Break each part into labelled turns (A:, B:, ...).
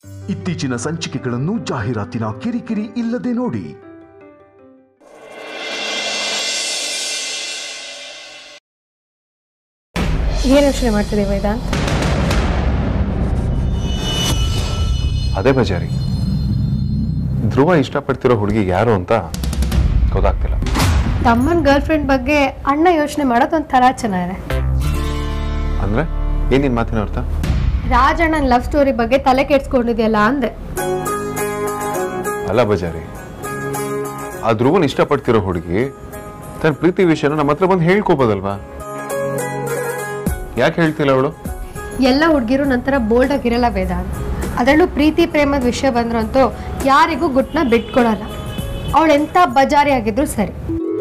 A: ಇತ್ತೀಚಿನ ಸಂಚಿಕೆಗಳನ್ನು ಜಾಹೀರಾತಿನ ಕಿರಿಕಿರಿ ಇಲ್ಲದೆ ನೋಡಿ
B: ಏನು ಯೋಚನೆ ಮಾಡ್ತಿದೆ ವೇದಾಂತ್
C: ಅದೇ ಬಜಾರಿ ಧ್ರುವ ಇಷ್ಟಪಡ್ತಿರೋ ಹುಡುಗಿ ಯಾರು ಅಂತ ಗೊತ್ತಾಗ್ತಿಲ್ಲ
B: ತಮ್ಮನ ಗರ್ಲ್ ಫ್ರೆಂಡ್ ಬಗ್ಗೆ ಅಣ್ಣ ಯೋಚನೆ ಮಾಡೋದು ಒಂಥರ ಚೆನ್ನಾಗಿದೆ
C: ಅಂದ್ರೆ ಏನ್ ನಿನ್ ಮಾತಿನ ಅರ್ಥ
B: ರಾಜಣ್ಣನ ಲವ್ ಸ್ಟೋರಿ ಬಗ್ಗೆ ತಲೆ ಕೆಡ್ಸ್ಕೊಂಡಿದ್ಯಲ್ಲ ಅಂದೆ
C: ಅಲ್ಲ ಬಜಾರಿ ಆ ಧ್ರುವನ್ ಇಷ್ಟಪಡ್ತಿರೋ ಹುಡುಗಿ ತನ್ನ ಪ್ರೀತಿ ವಿಷಯನ ನಮ್ಮ ಹತ್ರ ಬಂದು ಹೇಳ್ಕೋಬೋದಲ್ವಾ ಯಾಕೆ ಹೇಳ್ತಿಲ್ಲ ಅವಳು
B: ಎಲ್ಲ ಹುಡುಗಿರು ನಂತರ ಬೋಲ್ಡ್ ಆಗಿರಲ್ಲ ವೇದಾಂತ್ ಅದರಲ್ಲೂ ಪ್ರೀತಿ ಪ್ರೇಮದ ವಿಷಯ ಬಂದ್ರಂತೂ ಯಾರಿಗೂ ಗುಟ್ನ ಬಿಟ್ಕೊಡಲ್ಲ ಅವಳು ಎಂಥ ಬಜಾರಿ ಆಗಿದ್ರು ಸರಿ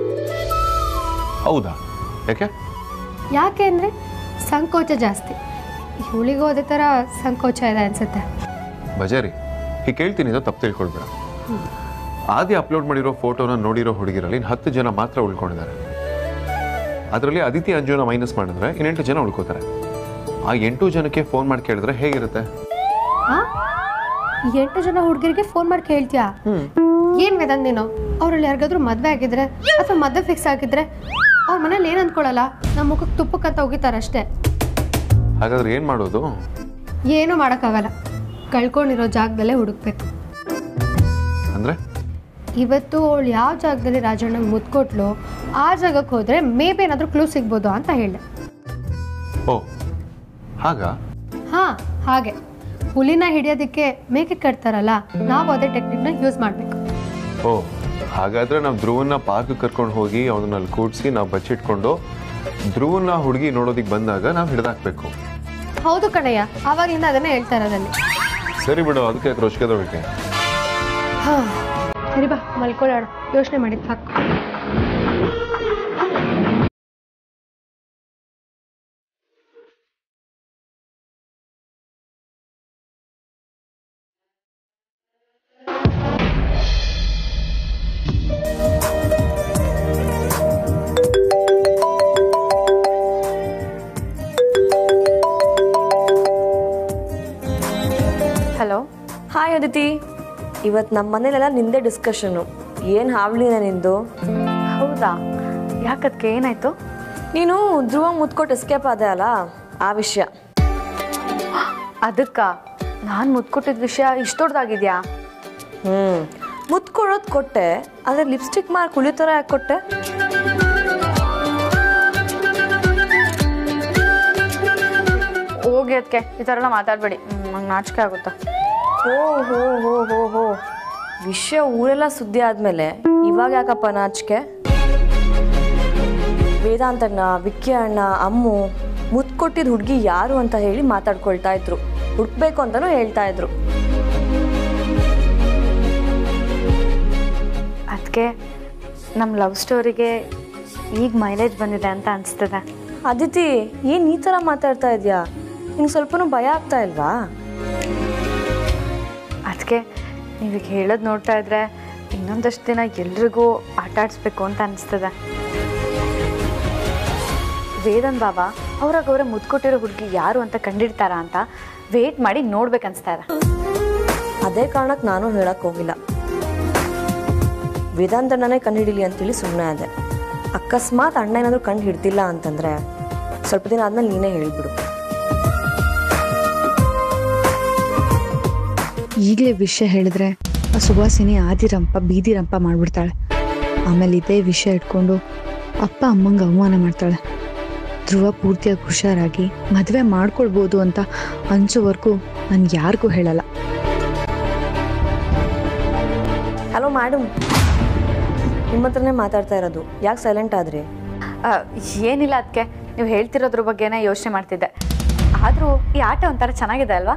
C: ಹೌದಾ ಯಾಕೆ
B: ಯಾಕೆ ಅಂದರೆ ಸಂಕೋಚ ಜಾಸ್ತಿ ಇವಳಿಗೂ ಅದೇ ಥರ ಸಂಕೋಚ ಇದೆ ಅನ್ಸುತ್ತೆ
C: ಬಜಾರಿ ಹೀಗೆ ಕೇಳ್ತೀನಿ ಅಂತ ತಪ್ಪು ತಿಳ್ಕೊಳ್ಬೇಡ ಆದಿ ಅಪ್ಲೋಡ್ ಮಾಡಿರೋ ಫೋಟೋನ ನೋಡಿರೋ ಹುಡುಗಿರಲ್ಲಿ ಇನ್ನು ಹತ್ತು ಜನ ಮಾತ್ರ ಉಳ್ಕೊಂಡಿದ್ದಾರೆ ಅದರಲ್ಲಿ ಅದಿತಿ ಅಂಜುನ ಮೈನಸ್ ಮಾಡಿದ್ರೆ ಇನ್ನೆಂಟು ಜನ ಉಳ್ಕೋತಾರೆ ಆ ಎಂಟು ಜನಕ್ಕೆ ಫೋನ್ ಮಾಡಿ ಕೇಳಿದ್ರೆ ಹೇಗಿರುತ್ತೆ
B: ಹಾ ಈ ಎಂಟು ಜನ ಹುಡುಗರಿಗೆ ಫೋನ್ ಮಾಡಿ ಕೇಳ್ತೀಯಾ ಏನ್ ವೇದಾಂತ್ ನೀನು ಅವ್ರಲ್ಲಿ ಯಾರಿಗಾದ್ರೂ ಮದ್ವೆ ಆಗಿದ್ರೆ ಅಥವಾ ಮದ್ವೆ ಫಿಕ್ಸ್ ಆಗಿದ್ರೆ ಅವ್ರ ಮನೇಲಿ ಏನ್ ಅಂದ್ಕೊಳಲ್ಲ ನಮ್ಮ ಮುಖಕ್ಕೆ ತುಪ್ಪಕ್ಕಂತ ಹೋಗಿತಾರಷ್ಟೇ
C: ಹಾಗಾದ್ರೆ ಏನು ಮಾಡೋದು
B: ಏನೂ ಮಾಡೋಕ್ಕಾಗಲ್ಲ ಕಳ್ಕೊಂಡಿರೋ ಜಾಗದಲ್ಲೇ ಹುಡುಕ್ಬೇಕು
C: ಅಂದ್ರೆ
B: ಇವತ್ತು ಅವಳು ಯಾವ ಜಾಗದಲ್ಲಿ ರಾಜಣ್ಣಂಗೆ ಮುತ್ಕೊಟ್ಲು ಆ ಜಾಗಕ್ಕೆ ಹೋದ್ರೆ ಮೇ ಬಿ ಏನಾದರೂ ಕ್ಲೂ ಸಿಗ್ಬೋದು ಅಂತ ಹೇಳಿದೆ
C: ಓ ಹಾಗಾ
B: ಹಾ ಹಾಗೆ ಹುಲಿನ ಹಿಡಿಯೋದಕ್ಕೆ ಮೇಕೆ ಕಟ್ತಾರಲ್ಲ ನಾವು ಅದೇ ಟೆಕ್ನಿಕ್ನ ಯೂಸ್ ಮಾಡಬೇಕು
C: ಓ ಹಾಗಾದ್ರೆ ನಾವು ಧ್ರುವನ್ನ ಪಾರ್ಕ್ ಕರ್ಕೊಂಡು ಹೋಗಿ ಅವನನ್ನ ಅಲ್ಲಿ ಕೂಡಿಸಿ ನಾವು ಬಚ್ಚಿಟ್ಕೊಂಡು ಧ್ರುವನ್ನ ಹುಡುಗಿ ನೋಡೋದಿಕ್ ಬಂದಾಗ ನಾವು ಹಿಡ್ದಾಕ್ಬೇಕು
B: ಹೌದು ಕಣಯ್ಯ ಆವಾಗಲಿಂದ ಅದನ್ನೇ ಹೇಳ್ತಾ ಇರೋದಲ್ಲಿ
C: ಸರಿ ಬಿಡು ಅದಕ್ಕೆ ಯಾಕೆ ರೋಷಿಗೆದೊಳಗೆ
B: ಹಾ ಸರಿ ಬಾ ಮಲ್ಕೊಳ್ಳೋಣ ಯೋಚನೆ ಮಾಡಿದ್ ಸಾಕು
D: ಹಲೋ
E: ಹಾಯ್ ಅದಿತಿ ಇವತ್ತು ನಮ್ಮ ಮನೇಲೆಲ್ಲ ನಿಂದೆ ಡಿಸ್ಕಷನು ಏನು ಹಾವಳಿನ ನಿಂದು
D: ಹೌದಾ ಯಾಕದ್ಕೆ ಏನಾಯ್ತು
E: ನೀನು ಧ್ರುವ ಮುತ್ಕೊಟ್ಟು ಎಸ್ಕೇಪ್ ಆದೆ ಅಲ್ಲ ಆ ವಿಷಯ
D: ಅದಕ್ಕ ನಾನು ಮುತ್ಕೊಟ್ಟಿದ ವಿಷಯ ಇಷ್ಟೊಡ್ದಾಗಿದ್ಯಾ
E: ಹ್ಞೂ ಮುತ್ಕೊಡೋದು ಕೊಟ್ಟೆ ಆದರೆ ಲಿಪ್ಸ್ಟಿಕ್ ಮಾರ್ಕ್ ಉಳಿತರ ಯಾಕೆ ಕೊಟ್ಟೆ
D: ಹೋಗಿ ಅದಕ್ಕೆ ಈ ಥರ ಎಲ್ಲ ಮಾತಾಡಬೇಡಿ ನಂಗೆ ನಾಚಿಕೆ ಆಗುತ್ತಾ
E: ಓ ಹೋ ಹೋ ಹೋ ಹೋ ವಿಷಯ ಊರೆಲ್ಲ ಸುದ್ದಿ ಆದಮೇಲೆ ಇವಾಗ ಯಾಕಪ್ಪ ನಾಚಿಕೆ ವೇದಾಂತಣ್ಣ ವಿಕ್ಕಿ ಅಣ್ಣ ಅಮ್ಮು ಮುತ್ಕೊಟ್ಟಿದ್ದ ಹುಡುಗಿ ಯಾರು ಅಂತ ಹೇಳಿ ಮಾತಾಡ್ಕೊಳ್ತಾ ಇದ್ರು ಹುಡ್ಕ್ಬೇಕು ಅಂತಲೂ ಹೇಳ್ತಾ ಇದ್ರು
D: ಅದಕ್ಕೆ ನಮ್ಮ ಲವ್ ಸ್ಟೋರಿಗೆ ಈಗ ಮೈಲೇಜ್ ಬಂದಿದೆ ಅಂತ ಅನಿಸ್ತದೆ
E: ಅದಿತಿ ಏನು ಈ ಥರ ಮಾತಾಡ್ತಾ ಇದೆಯಾ ನಿಂಗೆ ಸ್ವಲ್ಪನೂ ಭಯ ಆಗ್ತಾ ಇಲ್ವಾ
D: ಅದಕ್ಕೆ ನೀವೀಗ ಹೇಳೋದು ನೋಡ್ತಾ ಇದ್ರೆ ಇನ್ನೊಂದಷ್ಟು ದಿನ ಎಲ್ರಿಗೂ ಆಟ ಆಡಿಸ್ಬೇಕು ಅಂತ ಅನಿಸ್ತದೆ ವೇದನ್ ಬಾಬಾ ಅವ್ರಾಗ ಅವರೇ ಮುದ್ಕೊಟ್ಟಿರೋ ಹುಡುಗಿ ಯಾರು ಅಂತ ಕಂಡಿಡ್ತಾರ ಅಂತ ವೇಟ್ ಮಾಡಿ ನೋಡ್ಬೇಕನ್ಸ್ತಾ ಇದೆ
E: ಅದೇ ಕಾರಣಕ್ಕೆ ನಾನು ಹೇಳಕ್ ಹೋಗಿಲ್ಲ ವೇದಾಂತಣ್ಣನೇ ಕಂಡು ಹಿಡೀಲಿ ಅಂತೇಳಿ ಸುಮ್ಮನೆ ಅದೇ ಅಕಸ್ಮಾತ್ ಅಣ್ಣ ಏನಾದರೂ ಕಂಡು ಹಿಡ್ದಿಲ್ಲ ಅಂತಂದ್ರೆ ಸ್ವಲ್ಪ ದಿನ ಆದ್ಮೇಲೆ ನೀನೇ ಹೇಳ್ಬಿಡು
F: ಈಗಲೇ ವಿಷಯ ಹೇಳಿದ್ರೆ ಆ ಸುವಾಸಿನಿ ಆದಿರಂಪ ಬೀದಿರಂಪ ಮಾಡ್ಬಿಡ್ತಾಳೆ ಆಮೇಲೆ ಇದೇ ವಿಷಯ ಇಟ್ಕೊಂಡು ಅಪ್ಪ ಅಮ್ಮಂಗೆ ಅವಮಾನ ಮಾಡ್ತಾಳೆ ಧ್ರುವ ಪೂರ್ತಿಯಾಗಿ ಹುಷಾರಾಗಿ ಮದುವೆ ಮಾಡ್ಕೊಳ್ಬೋದು ಅಂತ ಅನ್ಸೋವರೆಗೂ ನಾನು ಯಾರಿಗೂ ಹೇಳಲ್ಲ
E: ಹಲೋ ಮೇಡಮ್ ನಿಮ್ಮ ಹತ್ರನೇ ಮಾತಾಡ್ತಾ ಇರೋದು ಯಾಕೆ ಸೈಲೆಂಟ್ ಆದ್ರಿ
D: ಆ, ಏನಿಲ್ಲ ಅದಕ್ಕೆ ನೀವು ಹೇಳ್ತಿರೋದ್ರ ಬಗ್ಗೆನೇ ಯೋಚನೆ ಮಾಡ್ತಿದ್ದೆ ಆದರೂ ಈ ಆಟ ಒಂಥರ ಚೆನ್ನಾಗಿದೆ ಅಲ್ವಾ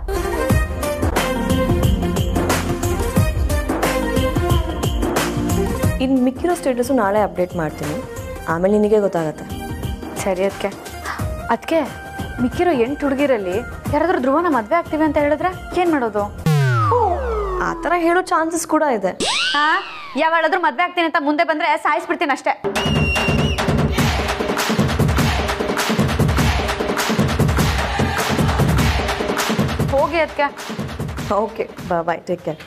E: ಇನ್ನು ಮಿಕ್ಕಿರೋ ಸ್ಟೇಟಸು ನಾಳೆ ಅಪ್ಡೇಟ್ ಮಾಡ್ತೀನಿ ಆಮೇಲೆ ನಿನಗೆ ಗೊತ್ತಾಗತ್ತೆ
D: ಸರಿ ಅದಕ್ಕೆ ಅದಕ್ಕೆ ಮಿಕ್ಕಿರೋ ಎಂಟು ಹುಡುಗಿರಲ್ಲಿ ಯಾರಾದರೂ ಧ್ರುವನ ಮದುವೆ ಆಗ್ತೀವಿ ಅಂತ ಹೇಳಿದ್ರೆ ಏನು ಮಾಡೋದು
E: ಆ ಥರ ಹೇಳೋ ಚಾನ್ಸಸ್ ಕೂಡ ಇದೆ
D: ಹಾ ಯಾವಾಗಾದ್ರೂ ಮದ್ವೆ ಆಗ್ತೀನಿ ಅಂತ ಮುಂದೆ ಬಂದ್ರೆ ಸಾಯಿಸ್ಬಿಡ್ತೀನಿ ಅಷ್ಟೇ ಹೋಗಿ ಅದಕ್ಕೆ
E: ಓಕೆ ಬಾಯ್ ಟೇಕ್ ಕೇರ್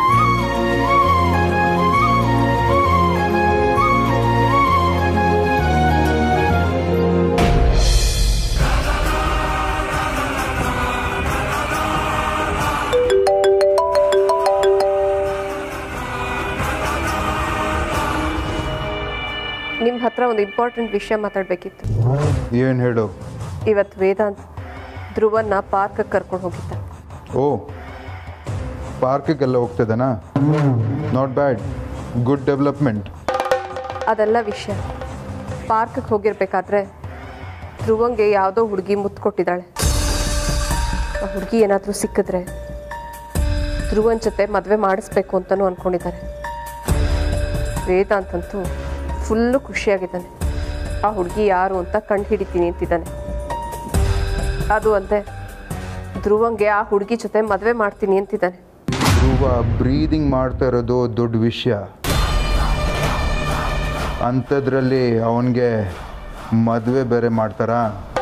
G: ನಿಮ್ಮ ಹತ್ರ ಒಂದು ಇಂಪಾರ್ಟೆಂಟ್ ವಿಷಯ ಮಾತಾಡಬೇಕಿತ್ತು
H: ಏನು ಹೇಳು
G: ಇವತ್ತು ವೇದಾಂತ್ ಧ್ರುವನ್ನ ಪಾರ್ಕ್ಗೆ ಕರ್ಕೊಂಡು ಹೋಗಿದ್ದ
H: ಓ ಪಾರ್ಕಿಗೆಲ್ಲ ಹೋಗ್ತಿದ್ದಾನಾ ನಾಟ್ ಬ್ಯಾಡ್ ಗುಡ್ ಡೆವಲಪ್ಮೆಂಟ್
G: ಅದೆಲ್ಲ ವಿಷಯ ಪಾರ್ಕ್ಗೆ ಹೋಗಿರ್ಬೇಕಾದ್ರೆ ಧ್ರುವಂಗೆ ಯಾವುದೋ ಹುಡುಗಿ ಮುತ್ತು ಕೊಟ್ಟಿದ್ದಾಳೆ ಆ ಹುಡುಗಿ ಏನಾದರೂ ಸಿಕ್ಕಿದ್ರೆ ಧ್ರುವನ್ ಜೊತೆ ಮದುವೆ ಮಾಡಿಸ್ಬೇಕು ಅಂತಲೂ ಅಂದ್ಕೊಂಡಿದ್ದಾರೆ ವೇದಾಂತ್ ಅಂತೂ ಫುಲ್ಲು ಖುಷಿಯಾಗಿದ್ದಾನೆ ಆ ಹುಡುಗಿ ಯಾರು ಅಂತ ಕಂಡು ಹಿಡಿತೀನಿ ಅಂತಿದ್ದಾನೆ ಅದು ಅಲ್ಲದೆ ಧ್ರುವಂಗೆ ಆ ಹುಡುಗಿ ಜೊತೆ ಮದುವೆ ಮಾಡ್ತೀನಿ ಅಂತಿದ್ದಾನೆ
H: ಧ್ರುವ ಬ್ರೀದಿಂಗ್ ಮಾಡ್ತಾ ಇರೋದು ದೊಡ್ಡ ವಿಷಯ ಅಂಥದ್ರಲ್ಲಿ ಅವನಿಗೆ ಮದುವೆ ಬೇರೆ ಮಾಡ್ತಾರಾ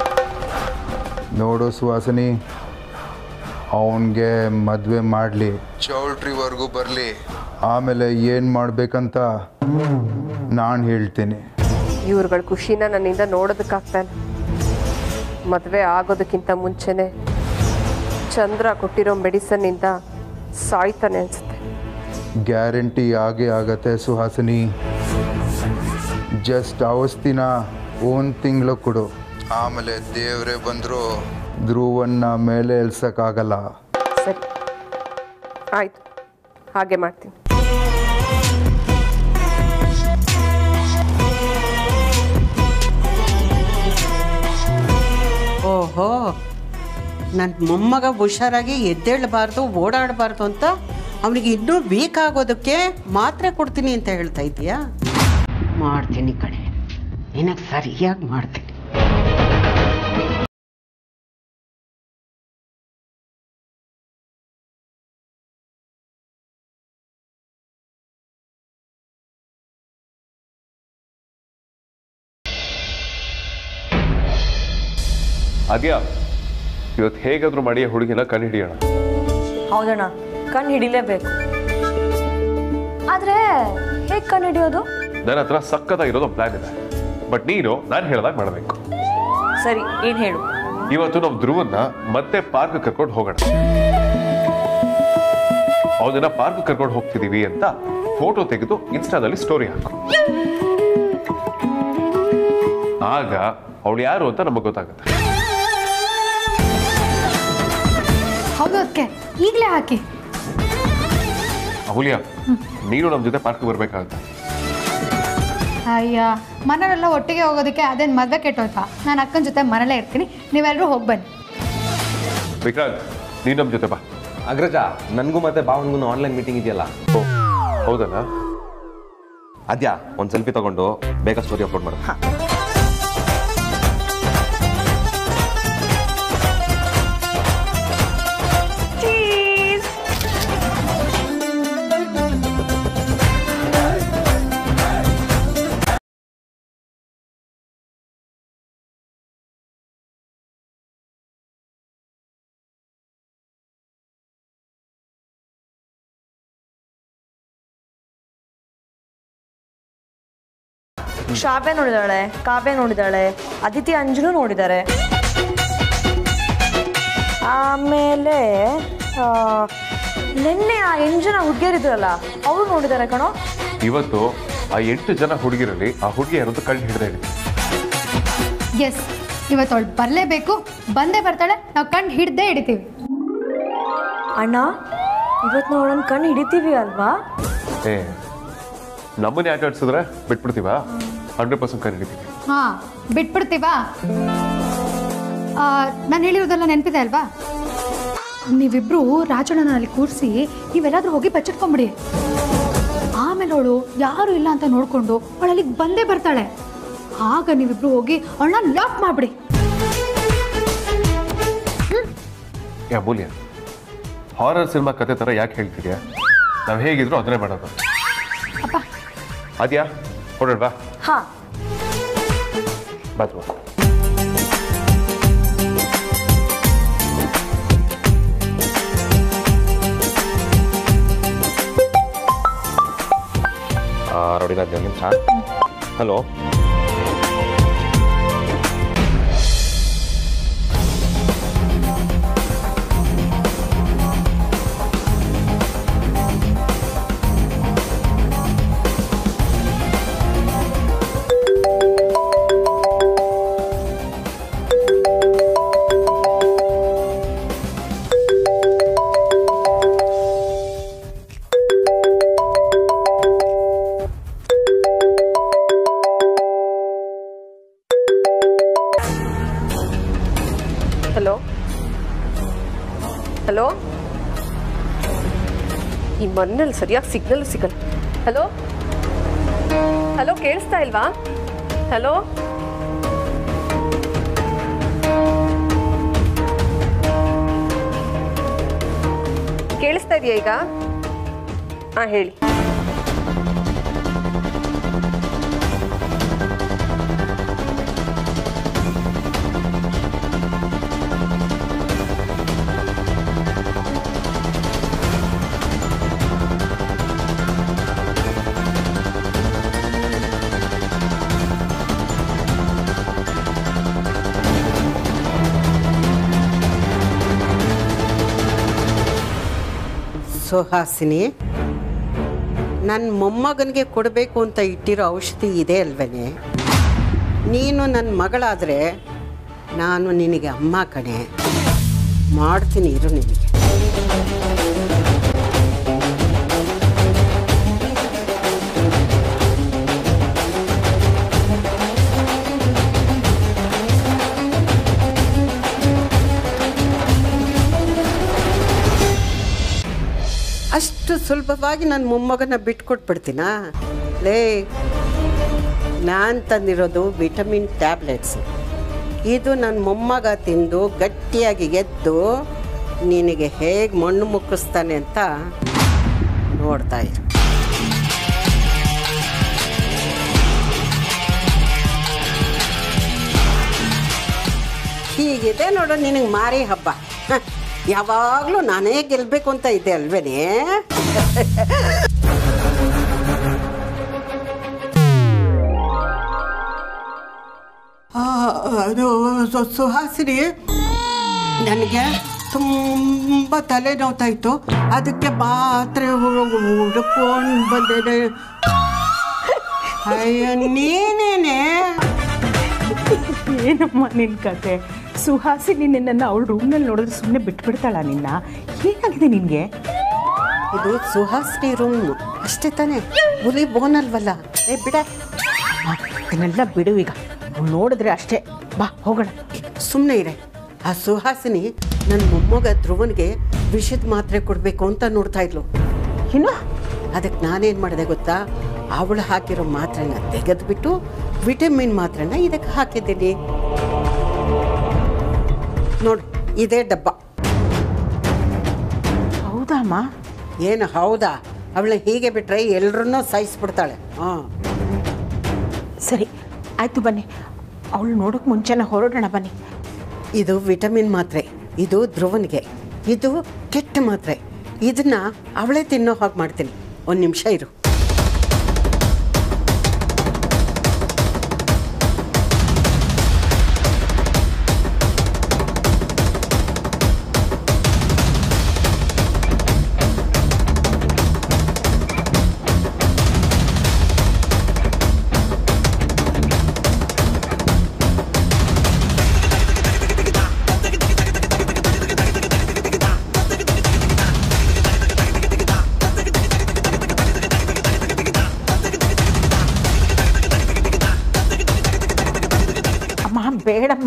H: ನೋಡು ಸುವಾಸನಿ ಅವನಿಗೆ ಮದುವೆ ಮಾಡಲಿ ಚೌಲ್ಟ್ರಿವರೆಗೂ ಬರಲಿ ಆಮೇಲೆ ಏನು ಮಾಡಬೇಕಂತ ನಾನು ಹೇಳ್ತೀನಿ
G: ಇವ್ರುಗಳ ಖುಷಿನ ನನ್ನಿಂದ ನೋಡೋದಕ್ಕಾಗ್ತಾ ಇಲ್ಲ ಮದುವೆ ಆಗೋದಕ್ಕಿಂತ ಮುಂಚೆನೆ ಚಂದ್ರ ಕೊಟ್ಟಿರೋ ಮೆಡಿಸನ್ನಿಂದ ಸಾಯ್ತಾನೆ ಅನ್ಸುತ್ತೆ
H: ಗ್ಯಾರಂಟಿ ಆಗೇ ಆಗತ್ತೆ ಸುಹಾಸಿನಿ ಜಸ್ಟ್ ಔಷಧಿನ ಒಂದು ತಿಂಗಳು ಕೊಡು ಆಮೇಲೆ ದೇವರೇ ಬಂದರೂ ಧ್ರುವನ್ನ ಮೇಲೆ ಎಲ್ಸಕ್ಕಾಗಲ್ಲ
G: ಸರಿ ಆಯಿತು ಹಾಗೆ ಮಾಡ್ತೀನಿ
I: ಓಹೋ ನನ್ನ ಮೊಮ್ಮಗ ಹುಷಾರಾಗಿ ಎದ್ದೇಳಬಾರ್ದು ಓಡಾಡಬಾರ್ದು ಅಂತ ಅವನಿಗೆ ಇನ್ನೂ ವೀಕ್ ಆಗೋದಕ್ಕೆ ಮಾತ್ರೆ ಕೊಡ್ತೀನಿ ಅಂತ ಹೇಳ್ತಾ ಇದೀಯಾ ಮಾಡ್ತೀನಿ ಕಣೆ ನಿನಗೆ ಸರಿಯಾಗಿ ಮಾಡ್ತೀನಿ
C: ಅದ್ಯಾ ಇವತ್ತು ಹೇಗಾದ್ರೂ ಮಾಡಿ ಆ ಹುಡುಗಿನ ಕಂಡು ಹಿಡಿಯೋಣ
E: ಹೌದಣ್ಣ ಕಣ್ಣು ಹಿಡಿಲೇಬೇಕು ಆದರೆ ಹೇಗೆ ಕಣ್ಣು ಹಿಡಿಯೋದು
C: ನನ್ನ ಹತ್ರ ಸಕ್ಕತ್ತಾಗಿರೋದು ಪ್ಲಾನ್ ಇದೆ ಬಟ್ ನೀನು ನಾನು ಹೇಳ್ದಾಗ ಮಾಡಬೇಕು
E: ಸರಿ ಏನು ಹೇಳು
C: ಇವತ್ತು ನಾವು ಧ್ರುವನ್ನ ಮತ್ತೆ ಪಾರ್ಕ್ ಕರ್ಕೊಂಡು ಹೋಗೋಣ ಅವನನ್ನ ಪಾರ್ಕ್ ಕರ್ಕೊಂಡು ಹೋಗ್ತಿದೀವಿ ಅಂತ ಫೋಟೋ ತೆಗೆದು ಇನ್ಸ್ಟಾದಲ್ಲಿ ಸ್ಟೋರಿ ಹಾಕು ಆಗ ಅವಳು ಯಾರು ಅಂತ ನಮಗೆ ಗೊತ್ತಾಗುತ್ತೆ
B: ಹೌದು ಅದಕ್ಕೆ ಈಗಲೇ ಹಾಕಿ
C: ಅಹುಲ್ಯ ನೀನು ನಮ್ಮ ಜೊತೆ ಪಾರ್ಕ್ ಬರ್ಬೇಕಾಗತ್ತೆ
B: ಅಯ್ಯ ಮನೆಯವರೆಲ್ಲ ಒಟ್ಟಿಗೆ ಹೋಗೋದಕ್ಕೆ ಅದೇನು ಮದುವೆ ಕೆಟ್ಟೋಯ್ತಾ ನಾನು ಅಕ್ಕನ ಜೊತೆ ಮನೇಲೇ ಇರ್ತೀನಿ ನೀವೆಲ್ಲರೂ ಹೋಗಿ ಬನ್ನಿ
C: ವಿಕ್ರಾಂತ್ ನೀನು ನಮ್ಮ ಜೊತೆ ಬಾ
J: ಅಗ್ರಜ ನನಗೂ ಮತ್ತೆ ಭಾವನ್ಗೂ ಆನ್ಲೈನ್ ಮೀಟಿಂಗ್ ಇದೆಯಲ್ಲ
C: ಓ ಹೌದಲ್ಲ
J: ಅದ್ಯಾ ಒಂದು ಸೆಲ್ಫಿ ತಗೊಂಡು ಬೇಗ ಸ್ಟೋರಿ ಅಪ್ಲೋಡ್ ಮಾಡು
E: ಶಾಬೆ ನೋಡಿದಾಳೆ ಕಾವ್ಯ ನೋಡಿದಾಳೆ ಅದಿತಿ ಅಂಜನು ನೋಡಿದ್ದಾರೆ ಆಮೇಲೆ ಆ, ನಿನ್ನೆ ಆ ಎಂಟು ಜನ ಹುಡುಗಿಯರಿದ್ರಲ್ಲ ಅವರು ನೋಡಿದ್ದಾರೆ ಕಣೋ
C: ಇವತ್ತು ಆ ಎಂಟು ಜನ ಹುಡುಗಿರಲ್ಲಿ ಆ ಹುಡುಗಿ ಯಾರು ಅಂತ ಕಂಡು ಹಿಡ್ದೆ ಹಿಡಿದು
B: ಎಸ್ ಇವತ್ತು ಅವಳು ಬರಲೇಬೇಕು ಬಂದೇ ಬರ್ತಾಳೆ ನಾವು ಕಣ್ಣು ಹಿಡ್ದೇ ಹಿಡಿತೀವಿ
E: ಅಣ್ಣ ಇವತ್ತು ನಾವು ಅವಳನ್ನ ಕಣ್ಣು ಹಿಡಿತೀವಿ ಅಲ್ವಾ
C: ಏ ನಮ್ಮನ್ನ ಯಾಕೆ ಆಡ್ಸಿದ್ರೆ ಬಿಟ್ಬಿಡ್ತೀವಾ ಹಂಡ್ರೆಡ್ ಪರ್ಸೆಂಟ್ ಕಂಡು ಹಿಡಿತೀವಿ
B: ಹಾಂ ಬಿಟ್ಬಿಡ್ತೀವಾ ನಾನು ಹೇಳಿರೋದೆಲ್ಲ ನೆನಪಿದೆ ಅಲ್ವಾ ನೀವಿಬ್ರು ರಾಜಣ್ಣನ ಅಲ್ಲಿ ಕೂರಿಸಿ ನೀವೆಲ್ಲಾದ್ರೂ ಹೋಗಿ ಬಚ್ಚಿಟ್ಕೊಂಬಿಡಿ ಆಮೇಲೆ ಅವಳು ಯಾರು ಇಲ್ಲ ಅಂತ ನೋಡ್ಕೊಂಡು ಅವಳು ಅಲ್ಲಿಗೆ ಬಂದೇ ಬರ್ತಾಳೆ ಆಗ ನೀವಿಬ್ರು ಹೋಗಿ ಅವಳನ್ನ ಲಾಕ್ ಮಾಡ್ಬಿಡಿ
C: ಯಾ ಮೂಲ್ಯ ಹಾರರ್ ಸಿನಿಮಾ ಕತೆ ಥರ ಯಾಕೆ ಹೇಳ್ತಿದ್ಯಾ ನಾವು ಹೇಗಿದ್ರು ಅದನ್ನೇ ಮಾಡೋದು
B: ಅಪ್ಪ
C: ಅದ್ಯಾ ಹೊರಡ್ವಾ
E: ಹಾ
C: ಬಾತ್ ಬಾ
J: ನೋಡಿ ಒಂದು ನಿಮಿಷ ಹಲೋ
G: ಹಲೋ ಹಲೋ ಈ ಮಣ್ಣಲ್ಲಿ ಸರಿಯಾಗಿ ಸಿಗ್ನಲ್ ಸಿಗಲ್ಲ ಹಲೋ ಹಲೋ ಕೇಳಿಸ್ತಾ ಇಲ್ವಾ ಹಲೋ ಕೇಳಿಸ್ತಾ ಇದೆಯಾ ಈಗ ಹಾಂ ಹೇಳಿ
I: ಸುಹಾಸಿನಿ ನನ್ನ ಮೊಮ್ಮಗನಿಗೆ ಕೊಡಬೇಕು ಅಂತ ಇಟ್ಟಿರೋ ಔಷಧಿ ಇದೆ ಅಲ್ವೇನೆ ನೀನು ನನ್ನ ಮಗಳಾದರೆ ನಾನು ನಿನಗೆ ಅಮ್ಮ ಕಣೆ ಮಾಡ್ತೀನಿ ಇರು ನಿನಗೆ ಅಷ್ಟು ಸುಲಭವಾಗಿ ನನ್ನ ಮೊಮ್ಮಗನ ಬಿಟ್ಕೊಟ್ಬಿಡ್ತೀನಾ ಲೇ ನಾನು ತಂದಿರೋದು ವಿಟಮಿನ್ ಟ್ಯಾಬ್ಲೆಟ್ಸ್ ಇದು ನನ್ನ ಮೊಮ್ಮಗ ತಿಂದು ಗಟ್ಟಿಯಾಗಿ ಎದ್ದು ನಿನಗೆ ಹೇಗೆ ಮಣ್ಣು ಮುಕ್ಕಿಸ್ತಾನೆ ಅಂತ ನೋಡ್ತಾ ಇರು ಹೀಗಿದೆ ನೋಡು ನಿನಗೆ ಮಾರಿ ಹಬ್ಬ ಹ, ಯಾವಾಗಲೂ ನಾನೇ ಗೆಲ್ಲಬೇಕು ಅಂತ ಇದ್ದೆ ಅಲ್ವೇನೆ ಆ, ಅದು ಸು- ಸುಹಾಸಿನಿ ನನಗೆ ತುಂಬ ತಲೆ ನೋವ್ತಾ ಇತ್ತು ಅದಕ್ಕೆ ಮಾತ್ರೆ ಹುಡ್ಕೊಂಡು ಬಂದೇನೆ ಅಯ್ಯ ನೀನೇನೆ
K: ಏನಮ್ಮ ನಿನ್ನ ಕತೆ ಸುಹಾಸಿನಿ ನಿನ್ನನ್ನು ಅವಳ ರೂಮ್ನಲ್ಲಿ ನೋಡಿದ್ರೆ ಸುಮ್ಮನೆ ಬಿಟ್ಬಿಡ್ತಾಳ ನಿನ್ನ ಏನಾಗಿದೆ ನಿನಗೆ
I: ಇದು ಸುಹಾಸಿನಿ ರೂಮ್ ಅಷ್ಟೇ ತಾನೇ ಹುಲಿ ಬೋನ್ ಅಲ್ವಲ್ಲ ಏ ಬಿಡ
K: ಇದನ್ನೆಲ್ಲ ಬಿಡು ಈಗ ಅವ್ಳು ನೋಡಿದ್ರೆ ಅಷ್ಟೇ ಬಾ ಹೋಗೋಣ
I: ಸುಮ್ಮನೆ ಇರೆ ಆ ಸುಹಾಸಿನಿ ನನ್ನ ಮೊಮ್ಮಗ ಧ್ರುವನ್ಗೆ ವಿಷದ ಮಾತ್ರೆ ಕೊಡಬೇಕು ಅಂತ ನೋಡ್ತಾ ಇದ್ಲು
K: ಇನ್ನು
I: ಅದಕ್ಕೆ ನಾನೇನು ಮಾಡಿದೆ ಗೊತ್ತಾ ಅವಳು ಹಾಕಿರೋ ಮಾತ್ರೆನ ತೆಗೆದ್ಬಿಟ್ಟು ವಿಟಮಿನ್ ಮಾತ್ರೆನ ಇದಕ್ಕೆ ಹಾಕಿದ್ದೀನಿ ನೋಡಿ ಇದೇ ಡಬ್ಬ
K: ಹೌದಮ್ಮ
I: ಏನು ಹೌದಾ ಅವಳನ್ನ ಹೀಗೆ ಬಿಟ್ರೆ ಎಲ್ಲರನ್ನೂ ಸಾಯಿಸ್ಬಿಡ್ತಾಳೆ ಹಾಂ
K: ಸರಿ ಆಯ್ತು ಬನ್ನಿ ಅವಳು ನೋಡೋಕೆ ಮುಂಚೆನೇ ಹೊರಡೋಣ ಬನ್ನಿ
I: ಇದು ವಿಟಮಿನ್ ಮಾತ್ರೆ ಇದು ಧ್ರುವನ್ಗೆ ಇದು ಕೆಟ್ಟ ಮಾತ್ರೆ ಇದನ್ನ ಅವಳೇ ತಿನ್ನೋ ಹಾಗೆ ಮಾಡ್ತೀನಿ ಒಂದು ನಿಮಿಷ ಇರು
K: ಅಮ್ಮ ಬೇಡಮ್ಮ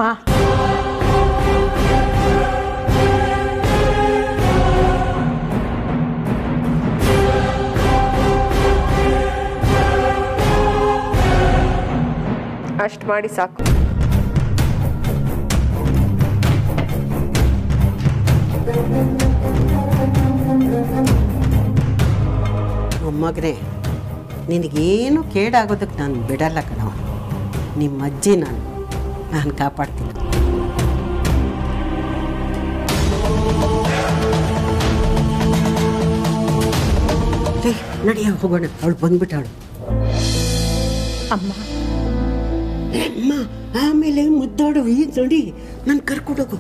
G: ಅಷ್ಟು ಮಾಡಿ ಸಾಕು
I: ಮೊಮ್ಮಗನೇ ನಿನಗೇನು ಕೇಡಾಗೋದಕ್ಕೆ ನಾನು ಬಿಡಲ್ಲ ಕಣವ ನಿಮ್ಮ ಅಜ್ಜಿ ನಾನು ನಾನು ಕಾಪಾಡ್ತೀನಿ ಏ ನಡಿಯ ಹೋಗೋಣ ಅವಳು ಬಂದ್ಬಿಟ್ಟಾಳು
B: ಅಮ್ಮ
I: ಅಮ್ಮ ಆಮೇಲೆ ಮುದ್ದಾಡು ಈ ನೋಡಿ ನಾನು ಕರ್ಕೊಂಡೋಗು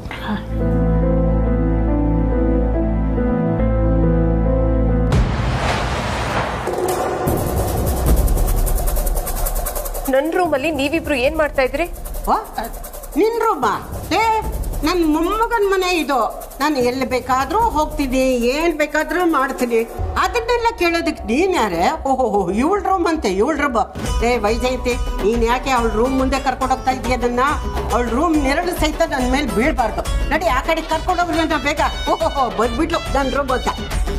G: ನನ್ನ ರೂಮಲ್ಲಿ ನೀವಿಬ್ರು ಏನ್ ಮಾಡ್ತಾ ಇದ್ರಿ
I: ನಿನ್ ರೂಮ ಏ ನನ್ನ ಮೊಮ್ಮಗನ ಮನೆ ಇದು ನಾನು ಎಲ್ಲಿ ಬೇಕಾದ್ರೂ ಹೋಗ್ತೀನಿ ಏನ್ ಬೇಕಾದ್ರೂ ಮಾಡ್ತೀನಿ ಅದನ್ನೆಲ್ಲ ಕೇಳೋದಕ್ಕೆ ನೀನ್ ಯಾರೇ ಓಹೋ ಇವಳ ರೂಮ್ ಅಂತೆ ಇವಳ ರೂಮ್ ಏ ವೈಜಯಂತಿ ನೀನ್ ಯಾಕೆ ಅವಳ ರೂಮ್ ಮುಂದೆ ಕರ್ಕೊಂಡು ಹೋಗ್ತಾ ಇದೀಯ ಅದನ್ನ ಅವಳ ರೂಮ್ ನೆರಳು ಸಹಿತ ನನ್ನ ಮೇಲೆ ಬೀಳ್ಬಾರ್ದು ನಡಿ ಆ ಕಡೆ ಕರ್ಕೊಂಡು ಹೋಗ್ಲಿ ಅಂತ ಬೇಗ ಓಹೋ ಬಂದ್ಬಿಟ್ಲು ನನ್ನ ರೂಮ್ ಅಂತ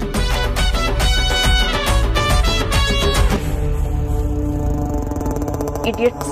G: ಇಡಿಯಟ್ಸ್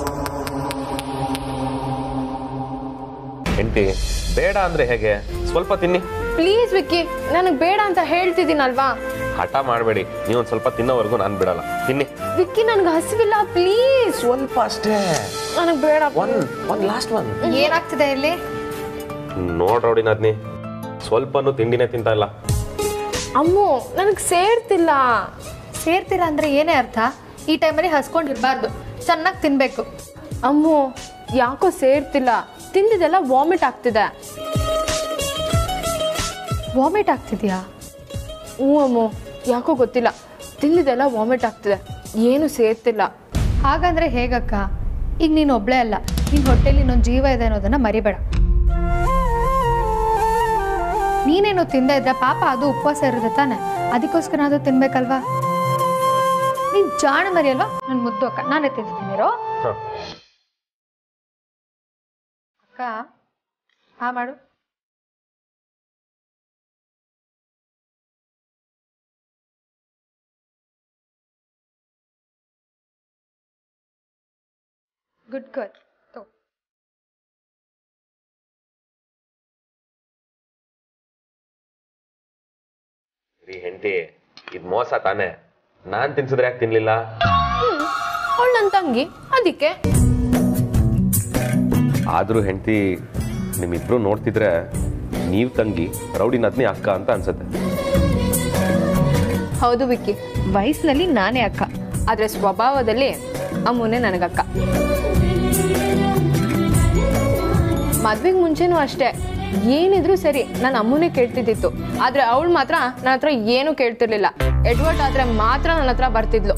J: ಹೆಂಡತಿ ಬೇಡ ಅಂದ್ರೆ ಹೇಗೆ ಸ್ವಲ್ಪ ತಿನ್ನಿ
G: ಪ್ಲೀಸ್ ವಿಕ್ಕಿ ನನಗೆ ಬೇಡ ಅಂತ ಹೇಳ್ತಿದ್ದೀನಲ್ವಾ
J: ಹಠ ಮಾಡಬೇಡಿ ನೀವೊಂದು ಸ್ವಲ್ಪ ತಿನ್ನೋವರೆಗೂ ನಾನು ಬಿಡಲ್ಲ ತಿನ್ನಿ
G: ವಿಕ್ಕಿ ನನ್ಗೆ ಹಸಿವಿಲ್ಲ ಪ್ಲೀಸ್
J: ಸ್ವಲ್ಪ ಅಷ್ಟೇ
G: ನನಗೆ ಬೇಡ
J: ಒನ್ ಒನ್ ಲಾಸ್ಟ್ ಒನ್
B: ಏನಾಗ್ತಿದೆ ಇಲ್ಲಿ
J: ನೋಡ್ರೋಡಿ ನದ್ನಿ ಸ್ವಲ್ಪನೂ ತಿಂಡಿನೇ ತಿಂತಾ ಇಲ್ಲ
G: ಅಮ್ಮು ನನಗೆ ಸೇರ್ತಿಲ್ಲ
B: ಸೇರ್ತೀರ ಅಂದ್ರೆ ಏನೇ ಅರ್ಥ ಈ ಟೈಮಲ್ಲಿ ಹಸ್ಕೊಂಡಿರ್ಬಾರ್ದು ಚೆನ್ನಾಗಿ ತಿನ್ಬೇಕು
G: ಅಮ್ಮು ಯಾಕೋ ಸೇರ್ತಿಲ್ಲ ತಿಂದಿದ್ದೆಲ್ಲ ವಾಮಿಟ್ ಆಗ್ತಿದೆ
B: ವಾಮಿಟ್ ಆಗ್ತಿದ್ಯಾ
G: ಹ್ಞೂ ಅಮ್ಮು ಯಾಕೋ ಗೊತ್ತಿಲ್ಲ ತಿಂದಿದ್ದೆಲ್ಲ ವಾಮಿಟ್ ಆಗ್ತಿದೆ ಏನು ಸೇರ್ತಿಲ್ಲ
B: ಹಾಗಂದ್ರೆ ಹೇಗಕ್ಕ ಈಗ ನೀನು ಒಬ್ಳೇ ಅಲ್ಲ ನಿನ್ ಹೊಟ್ಟೆಲಿ ಇನ್ನೊಂದು ಜೀವ ಇದೆ ಅನ್ನೋದನ್ನ ಮರಿಬೇಡ ನೀನೇನು ತಿಂದ ಇದ್ರೆ ಪಾಪ ಅದು ಉಪವಾಸ ಇರುತ್ತೆ ತಾನೆ ಅದಕ್ಕೋಸ್ಕರ ಅದು ತಿನ್ಬೇಕಲ್ವಾ ನೀನ್ ಜಾಣ ಮರಿ ಅಲ್ವಾ ನನ್ ಮುದ್ದು ಅಕ್ಕ ನಾನೇ ತಿಂತಿದ್ದೀನಿರೋ ಅಕ್ಕ ಹಾ ಮಾಡು ಗುಡ್ ಗರ್ಲ್ ತೋ
J: ರೀ ಹೆಂಡತಿ ಇದು ಮೋಸ ತಾನೇ ನಾನ್ ತಿನ್ಸಿದ್ರೆ ಯಾಕೆ ತಿನ್ಲಿಲ್ಲ
G: ಅವಳು ನನ್ನ ತಂಗಿ ಅದಕ್ಕೆ
J: ಆದ್ರೂ ಹೆಂಡತಿ ನಿಮ್ಮಿಬ್ರು ನೋಡ್ತಿದ್ರೆ ನೀವ್ ತಂಗಿ ರೌಡಿ ನದ್ನಿ ಅಕ್ಕ ಅಂತ ಅನ್ಸುತ್ತೆ
G: ಹೌದು ವಿಕ್ಕಿ ವಯಸ್ಸಿನಲ್ಲಿ ನಾನೇ ಅಕ್ಕ ಆದ್ರೆ ಸ್ವಭಾವದಲ್ಲಿ ಅಮ್ಮನೇ ನನಗಕ್ಕ ಮದ್ವೆಗೆ ಮುಂಚೆನೂ ಅಷ್ಟೇ ಏನಿದ್ರು ಸರಿ ನಾನು ಅಮ್ಮನೇ ಕೇಳ್ತಿದ್ದಿತ್ತು ಆದ್ರೆ ಅವಳು ಮಾತ್ರ ನನ್ನ ಹತ್ರ ಏನು ಕೇಳ್ತಿರ್ಲಿಲ್ಲ ಎಡ್ವರ್ಡ್ ಆದ್ರೆ ಮಾತ್ರ ನನ್ನ ಹತ್ರ ಬರ್ತಿದ್ಲು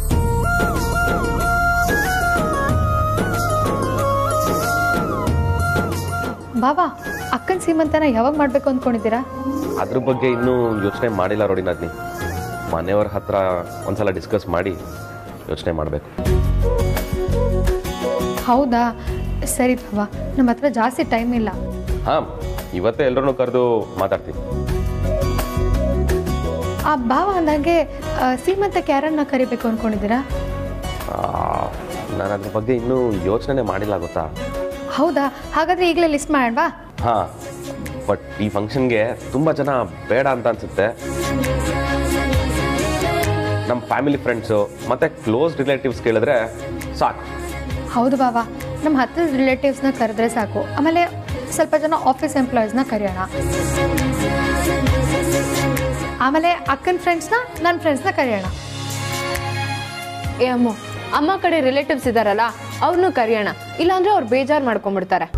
B: ಬಾಬಾ ಅಕ್ಕನ ಸೀಮಂತನ ಯಾವಾಗ ಮಾಡ್ಬೇಕು ಅಂದ್ಕೊಂಡಿದ್ದೀರಾ
J: ಅದ್ರ ಬಗ್ಗೆ ಇನ್ನೂ ಯೋಚನೆ ಮಾಡಿಲ್ಲ ರೋಡಿ ನದ್ನಿ ಮನೆಯವ್ರ ಹತ್ರ ಒಂದ್ಸಲ ಡಿಸ್ಕಸ್ ಮಾಡಿ ಯೋಚನೆ ಮಾಡಬೇಕು
B: ಹೌದಾ ಸರಿ ಬಾಬಾ ನಮ್ಮ ಹತ್ರ ಜಾಸ್ತಿ ಟೈಮ್ ಇಲ್ಲ
J: ಹಾಂ ಇವತ್ತೇ ಎಲ್ಲರನ್ನೂ ಕರೆದು ಮಾತಾಡ್ತೀನಿ
B: ಆ ಭಾವ ಅಂದಂಗೆ ಆ, ಸೀಮಂತಕ್ಕೆ ಯಾರನ್ನ ಕರಿಬೇಕು ಅನ್ಕೊಂಡಿದ್ದೀರಾ
J: ನಾನು ಅದ್ರ ಬಗ್ಗೆ ಇನ್ನೂ ಯೋಚನೆ ಮಾಡಿಲ್ಲ ಗೊತ್ತಾ
B: ಹೌದಾ ಹಾಗಾದ್ರೆ ಈಗಲೇ ಲಿಸ್ಟ್ ಮಾಡೋಣವಾ
J: ಹಾಂ ಬಟ್ ಈ ಫಂಕ್ಷನ್ಗೆ ತುಂಬ ಜನ ಬೇಡ ಅಂತ ಅನ್ಸುತ್ತೆ ನಮ್ಮ ಫ್ಯಾಮಿಲಿ ಫ್ರೆಂಡ್ಸು ಮತ್ತು ಕ್ಲೋಸ್ ರಿಲೇಟಿವ್ಸ್ ಕೇಳಿದ್ರೆ ಸಾಕು
B: ಹೌದು ಬಾಬಾ ನಮ್ಮ ಹತ್ತಿರದ ರಿಲೇಟಿವ್ಸ್ನ ಕರೆದ್ರೆ ಸಾಕು ಆಮೇಲೆ ಸ್ವಲ್ಪ ಜನ ಆಫೀಸ್ ಎಂಪ್ಲಾಯೀಸ್ನ ಕರೆಯೋಣ ಆಮೇಲೆ ಅಕ್ಕನ ಫ್ರೆಂಡ್ಸ್ನ ನನ್ನ ಫ್ರೆಂಡ್ಸ್ನ ಕರೆಯೋಣ
G: ಏ ಅಮ್ಮ ಅಮ್ಮ ಕಡೆ ರಿಲೇಟಿವ್ಸ್ ಇದಾರಲ್ಲ ಅವ್ರನ್ನೂ ಕರೆಯೋಣ ಇಲ್ಲಾಂದ್ರೆ ಅವ್ರು ಬೇಜಾರು ಮಾಡ್ಕೊಂಡ್ಬಿಡ್ತಾರೆ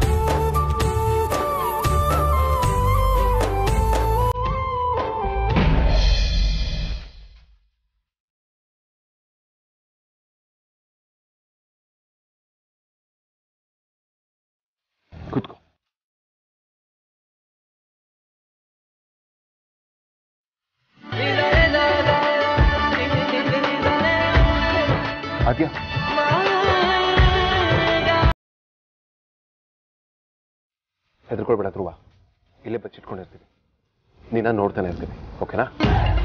C: ಕೂತ್ಕೋ ಆದ್ಯ ಹೆದರ್ಕೊಳ್ಬೇಡ ಧ್ರುವ ಇಲ್ಲೇ ಬಚ್ಚಿಟ್ಕೊಂಡಿರ್ತೀನಿ ನೀನ ನೋಡ್ತಾನೆ ಇರ್ತೀನಿ ಓಕೆನಾ